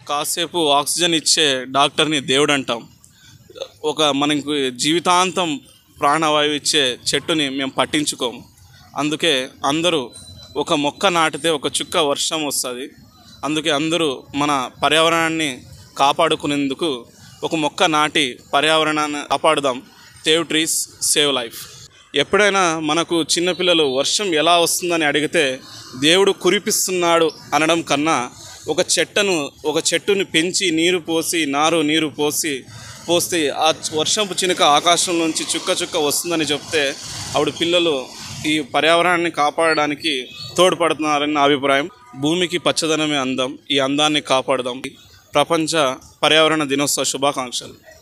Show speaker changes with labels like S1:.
S1: కాసేపు ఆక్సిజన్ ఇచ్చే డాక్టర్ని దేవుడు అంటాం ఒక మనకు జీవితాంతం ప్రాణవాయువు ఇచ్చే చెట్టుని మేము పట్టించుకోము అందుకే అందరూ ఒక మొక్క నాటితే ఒక చుక్క వర్షం వస్తుంది అందుకే అందరూ మన పర్యావరణాన్ని కాపాడుకునేందుకు ఒక మొక్క నాటి పర్యావరణాన్ని కాపాడుదాం సేవ్ ట్రీస్ సేవ్ లైఫ్ ఎప్పుడైనా మనకు చిన్నపిల్లలు వర్షం ఎలా వస్తుందని అడిగితే దేవుడు కురిపిస్తున్నాడు అనడం కన్నా ఒక చెట్టును ఒక చెట్టుని పెంచి నీరు పోసి నారు నీరు పోసి పోస్తే ఆ వర్షంపు చినుక ఆకాశం నుంచి చుక్క చుక్క వస్తుందని చెప్తే అప్పుడు పిల్లలు ఈ పర్యావరణాన్ని కాపాడడానికి తోడ్పడుతున్నారని నా అభిప్రాయం భూమికి పచ్చదనమే అందం ఈ అందాన్ని కాపాడదాం ప్రపంచ పర్యావరణ దినోత్సవ శుభాకాంక్షలు